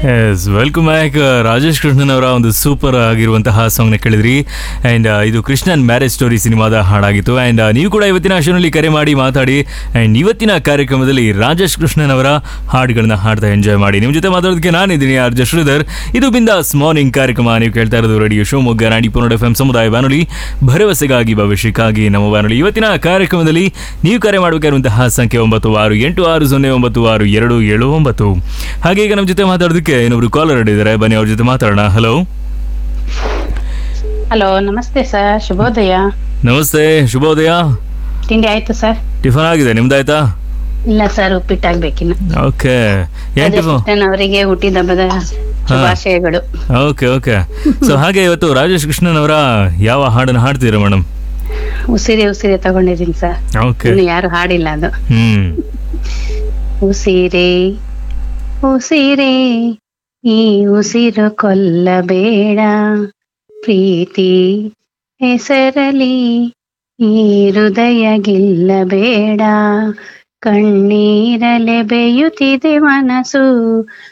S welcome back Rajesh Krishnan ಅವರ ಒಂದು super ಆಗಿರುವಂತಹ ಸಾಂಗ್ನ ಕೇಳಿದ್ರಿ ಆ್ಯಂಡ್ ಇದು ಕೃಷ್ಣನ್ ಮ್ಯಾರೇಜ್ ಸ್ಟೋರಿ ಸಿನಿಮಾದ ಹಾಡಾಗಿತ್ತು ಆ್ಯಂಡ್ ನೀವು ಕೂಡ ಇವತ್ತಿನ ಶೋನಲ್ಲಿ ಕರೆ ಮಾಡಿ ಮಾತಾಡಿ ಆ್ಯಂಡ್ ಇವತ್ತಿನ ಕಾರ್ಯಕ್ರಮದಲ್ಲಿ ರಾಜೇಶ್ ಕೃಷ್ಣನ್ ಅವರ ಹಾಡುಗಳನ್ನ ಹಾಡ್ತಾ ಎಂಜಾಯ್ ಮಾಡಿ ನಿಮ್ಮ ಜೊತೆ ಮಾತಾಡೋದಕ್ಕೆ ನಾನಿದ್ದೀನಿ ಆರ್ ಜೆ ಶ್ರೀಧರ್ ಇದು ಬಿಂದಾಸ್ ಮಾರ್ನಿಂಗ್ ಕಾರ್ಯಕ್ರಮ ನೀವು ಕೇಳ್ತಾ ಇರೋದು ರೇಡಿಯೋ ಶಿವಮೊಗ್ಗ ನಾಡಿ ಪುನೋಡ್ ಎಫ್ ಎಂ ಸಮುದಾಯ ಬಾನುಲಿ ಭರವಸೆಗಾಗಿ ಭವಿಷ್ಯಕ್ಕಾಗಿ ನಮ್ಮ ಬಾನುಲಿ ಇವತ್ತಿನ ಕಾರ್ಯಕ್ರಮದಲ್ಲಿ ನೀವು ಕರೆ ಮಾಡಬೇಕಾಗಿರುವಂತಹ ಸಂಖ್ಯೆ ಒಂಬತ್ತು ಆರು ಎಂಟು ಆರು ಸೊನ್ನೆ ಒಂಬತ್ತು ಆರು ಎರಡು ಏಳು ಒಂಬತ್ತು ಹಾಗೆ ಈಗ ನಮ್ಮ ಜೊತೆ ಮಾತಾಡೋದಕ್ಕೆ ಇನ್ನೊಬ್ರು ಕಾಲರ್ ಇದ್ದಾರೆ ಬನ್ನಿ ಅವ್ರ ಜೊತೆ ಮಾತಾಡೋಣ ಹಲೋ ಹಲೋ ನಮಸ್ತೆ ಸರ್ ಶುಭೋದಯ ನಮಸ್ತೆ ಶುಭೋದಯ ತಿಂಡಿ ಆಯ್ತು ಸರ್ ಟಿಫನ್ ಆಗಿದೆ ನಿಮ್ದಾಯ್ತಾ ಇಲ್ಲ ಸರ್ ಉಪ್ಪಿಟ್ಟಾಗ್ಬೇಕಿನ್ನು ಓಕೆ ಏನ್ ಟಿಫನ್ ಅವರಿಗೆ ಹುಟ್ಟಿದ ಹಬ್ಬದ ಶುಭಾಶಯಗಳು ಓಕೆ ಓಕೆ ಸೊ ಹಾಗೆ ಇವತ್ತು ರಾಜೇಶ್ ಕೃಷ್ಣನ್ ಅವರ ಯಾವ ಹಾಡನ್ನು ಹಾಡ್ತೀರಾ ಮೇಡಮ್ ಉಸಿರಿ ಉಸಿರಿ ತಗೊಂಡಿದ್ದೀನಿ ಸರ್ ಓಕೆ ಇನ್ನು ಯಾರು ಹಾಡಿಲ್ಲ ಅದು ಹ್ಮ್ ಉಸಿರೇ ಉಸಿರೇ ಈ ಉಸಿರು ಕೊಲ್ಲಬೇಡ ಪ್ರೀತಿ ಹೆಸರಲಿ ಈ ಹೃದಯ ಗಿಲ್ಲಬೇಡ ಕಣ್ಣೀರಲೆ ಬೇಯುತ್ತಿದೆ ಮನಸ್ಸು